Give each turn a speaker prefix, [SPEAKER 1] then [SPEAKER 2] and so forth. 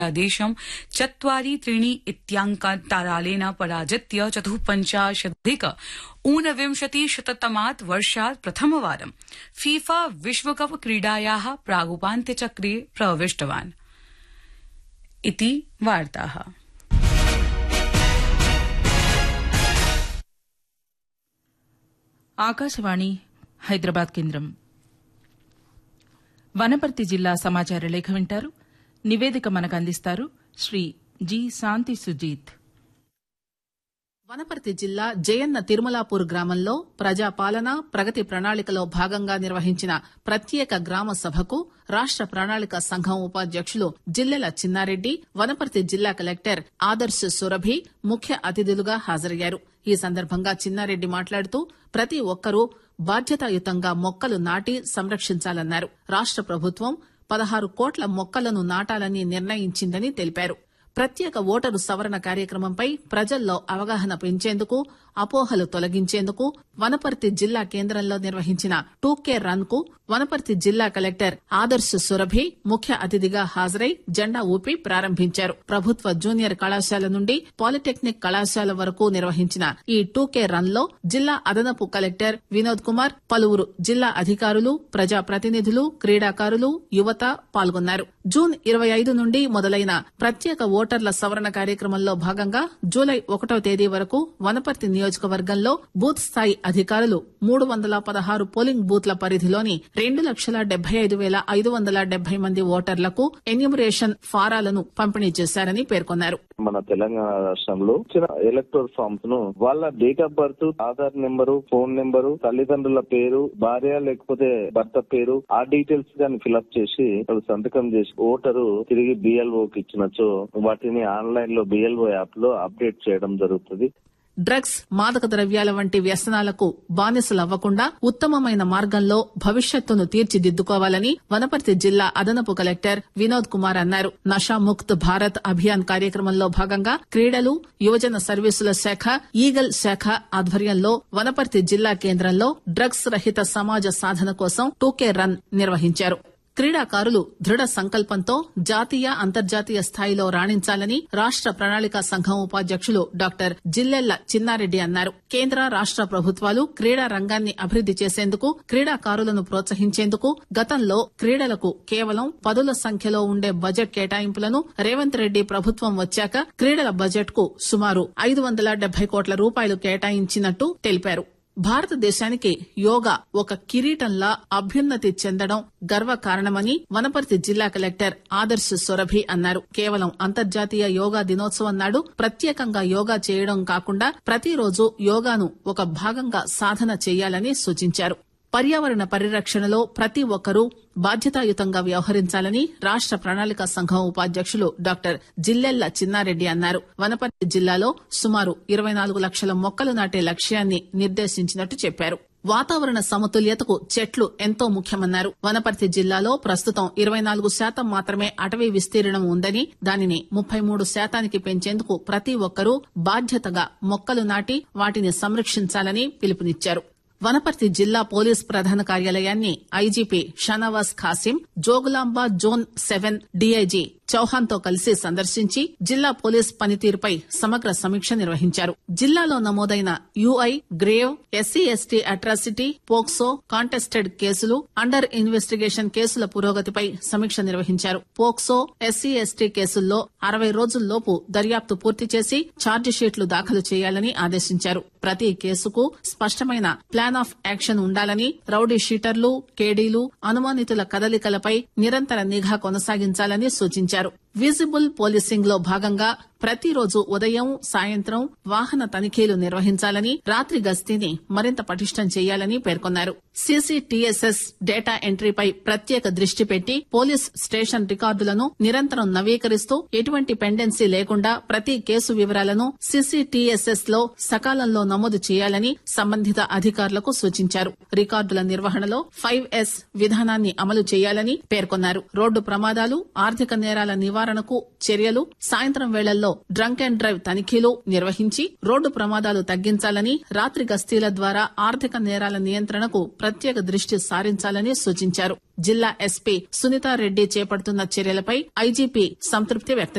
[SPEAKER 1] देशं चत्वारि त्रीणि इत्याङ्कतारालेन पराजित्य चतुःपञ्चाशदधिक ऊनविंशति शततमात् वर्षात् प्रथमवारं फीफा विश्वकप क्रीडायाः प्रागुपान्त्यचक्रे प्रविष्टवान् इति वार्ताः
[SPEAKER 2] ఆకాశవాణి హైదరాబాద్ కేంద్రం వనపర్తి జిల్లా సమాచార లేఖ వింటారు నివేదిక మనకు అందిస్తారు శ్రీ జి శాంతి సుజీత్
[SPEAKER 3] వనపర్తి జిల్లా జయన్న తిరుమలాపూర్ గ్రామంలో ప్రజాపాలన ప్రగతి ప్రణాళికలో భాగంగా నిర్వహించిన ప్రత్యేక గ్రామ సభకు రాష్ట ప్రణాళిక సంఘం ఉపాధ్యక్షులు జిల్లెల చిన్నారెడ్డి వనపర్తి జిల్లా కలెక్టర్ ఆదర్శ్ సురభి ముఖ్య అతిథులుగా హాజరయ్యారు ఈ సందర్భంగా చిన్నారెడ్డి మాట్లాడుతూ ప్రతి ఒక్కరూ బాధ్యతాయుతంగా మొక్కలు నాటి సంరక్షించాలన్నారు రాష్ట ప్రభుత్వం పదహారు కోట్ల మొక్కలను నాటాలని నిర్ణయించిందని తెలిపారు ప్రత్యేక ఓటరు సవరణ కార్యక్రమంపై ప్రజల్లో అవగాహన పెంచేందుకు అపోహలు తొలగించేందుకు వనపర్తి జిల్లా కేంద్రంలో నిర్వహించిన టూకే రన్ కు వనపర్తి జిల్లా కలెక్టర్ ఆదర్శ్ సురభి ముఖ్య అతిథిగా హాజరై జెండా ఊపి ప్రారంభించారు ప్రభుత్వ జూనియర్ కళాశాల నుండి పాలిటెక్నిక్ కళాశాల వరకు నిర్వహించిన ఈ టూకే రన్ లో జిల్లా అదనపు కలెక్టర్ వినోద్ కుమార్ పలువురు జిల్లా అధికారులు ప్రజాప్రతినిధులు క్రీడాకారులు యువత పాల్గొన్నారు జూన్ ఇరవై ఐదు నుండి మొదలైన ప్రత్యేక ఓటర్ల సవరణ కార్యక్రమంలో భాగంగా జూలై ఒకటో తేదీ వరకు వనపర్తి నియోజకవర్గంలో బూత్ స్థాయి అధికారులు మూడు వందల పదహారు పోలింగ్ బూత్ల పరిధిలోని రెండు లక్షల డెబ్బై ఐదు వేల ఐదు వందల డెబ్బై మంది ఓటర్లకు ఎన్యూమరేషన్ ఫారాలను పంపిణీ చేశారని పేర్కొన్నారు
[SPEAKER 4] మన తెలంగాణ రాష్ట్రంలో ఇచ్చిన ఎలక్టోర్ ఫామ్స్ ను వాళ్ళ date of birth Aadhaar number phone number తల్లిదండ్రుల పేరు భార్య లేకపోతే భర్త పేరు ఆ డీటెయిల్స్ గాని ఫిల్అప్ చేసి వాళ్ళు సంతకం చేసి ఓటరు తిరిగి బిఎల్ఓకి ఇచ్చినచో వాటిని ఆన్లైన్ లో బిఎల్ఓ యాప్ లో అప్డేట్ చేయడం జరుగుతుంది
[SPEAKER 3] డ్రగ్స్ మాదక ద్రవ్యాల వంటి వ్యసనాలకు బానిసలవ్వకుండా ఉత్తమమైన మార్గంలో భవిష్యత్తును తీర్చిదిద్దుకోవాలని వనపర్తి జిల్లా అదనపు కలెక్టర్ వినోద్ కుమార్ అన్నారు నషాముక్త్ భారత్ అభియాన్ కార్యక్రమంలో భాగంగా క్రీడలు యువజన సర్వీసుల శాఖ ఈగల్ శాఖ ఆధ్వర్యంలో వనపర్తి జిల్లా కేంద్రంలో డ్రగ్స్ రహిత సమాజ సాధన కోసం టూకే రన్ నిర్వహించారు క్రీడాకారులు దృఢ సంకల్పంతో జాతీయ అంతర్జాతీయ స్థాయిలో రాణించాలని రాష్ట ప్రణాళిక సంఘం ఉపాధ్యక్షులు డాక్టర్ జిల్లెళ్ల చిన్నారెడ్డి అన్నారు కేంద్ర రాష్ట ప్రభుత్వాలు క్రీడా రంగాన్ని అభివృద్ది చేసేందుకు క్రీడాకారులను ప్రోత్సహించేందుకు గతంలో క్రీడలకు కేవలం పదుల సంఖ్యలో ఉండే బడ్జెట్ కేటాయింపులను రేవంత్ రెడ్డి ప్రభుత్వం వచ్చాక క్రీడల బడ్జెట్ కు సుమారు ఐదు వందల డెబ్బై కోట్ల రూపాయలు కేటాయించినట్టు తెలిపారు భారతదేశానికి యోగా ఒక కిరీటంలా అభ్యున్నతి చెందడం గర్వకారణమని వనపర్తి జిల్లా కలెక్టర్ ఆదర్శ్ సొరభి అన్నారు కేవలం అంతర్జాతీయ యోగా దినోత్సవం నాడు ప్రత్యేకంగా యోగా చేయడం కాకుండా ప్రతిరోజు యోగాను ఒక భాగంగా సాధన చేయాలని సూచించారు పర్యావరణ పరిరక్షణలో ప్రతి ఒక్కరూ బాధ్యతాయుతంగా వ్యవహరించాలని రాష్ట ప్రణాళిక సంఘం ఉపాధ్యక్షులు డాక్టర్ జిల్లెళ్ల చిన్నారెడ్డి అన్నారు వనపర్తి జిల్లాలో సుమారు ఇరవై నాలుగు లక్షల మొక్కలు నాటే లక్ష్యాన్ని నిర్దేశించినట్టు చెప్పారు వాతావరణ సమతుల్యతకు చెట్లు ఎంతో ముఖ్యమన్నారు వనపర్తి జిల్లాలో ప్రస్తుతం ఇరవై నాలుగు శాతం మాత్రమే అటవీ విస్తీర్ణం ఉందని దానిని ముప్పై మూడు శాతానికి పెంచేందుకు ప్రతి ఒక్కరూ బాధ్యతగా మొక్కలు నాటి వాటిని సంరక్షించాలని పిలుపునిచ్చారు వనపర్తి జిల్లా పోలీస్ ప్రధాన కార్యాలయాన్ని IGP Shanavas Khasim Jogulamba zone seven DIG Chauhan తో కలిసి సందర్శించి జిల్లా పోలీస్ పనితీరుపై సమగ్ర సమీక్ష నిర్వహించారు జిల్లాలో నమోదైన UI grave SC ST atrocity POCSO contested కేసులు అండర్ ఇన్వెస్టిగేషన్ కేసుల పురోగతిపై సమీక్ష నిర్వహించారు పోక్సో ఎస్సీ ఎస్టీ కేసుల్లో అరవై రోజుల్లోపు దర్యాప్తు పూర్తి చేసి ఛార్జిషీట్లు దాఖలు చేయాలని ఆదేశించారు ప్రతి కేసుకు స్పష్టమైన ప్లాన్ ఆఫ్ యాక్షన్ ఉండాలని రౌడీ షీటర్లు కేడీలు అనుమానితుల కదలికలపై నిరంతర నిఘా కొనసాగించాలని సూచించారు విజిబుల్ పోలీసింగ్ లో భాగంగా ప్రతిరోజు ఉదయం సాయంత్రం వాహన తనిఖీలు నిర్వహించాలని రాత్రి గస్తీని మరింత పటిష్టం చేయాలని పేర్కొన్నారు సీసీటీఎస్ఎస్ డేటా ఎంట్రీపై ప్రత్యేక దృష్టి పెట్టి పోలీస్ స్టేషన్ రికార్డులను నిరంతరం నవీకరిస్తూ ఎటువంటి పెండెన్సీ లేకుండా ప్రతి కేసు వివరాలను సీసీటీఎస్ఎస్ లో సకాలంలో నమోదు చేయాలని సంబంధిత అధికారులకు సూచించారు రికార్డుల నిర్వహణలో ఫైవ్ ఎస్ విధానాన్ని అమలు చేయాలని పేర్కొన్నారు రోడ్డు ప్రమాదాలు ఆర్థిక నేరాల నివారణకు చర్యలు సాయంత్రం వేళల్లో డ్రంక్ అండ్ డ్రైవ్ తనిఖీలు నిర్వహించి రోడ్డు ప్రమాదాలు తగ్గించాలని రాత్రి గస్తీల ద్వారా ఆర్థిక నేరాల నియంత్రణకు ప్రత్యేక దృష్టి సారించాలని సూచించారు జిల్లా ఎస్పీ సునీతారెడ్డి చేపడుతున్న చర్యలపై ఐజీపీ సంతృప్తి వ్యక్తం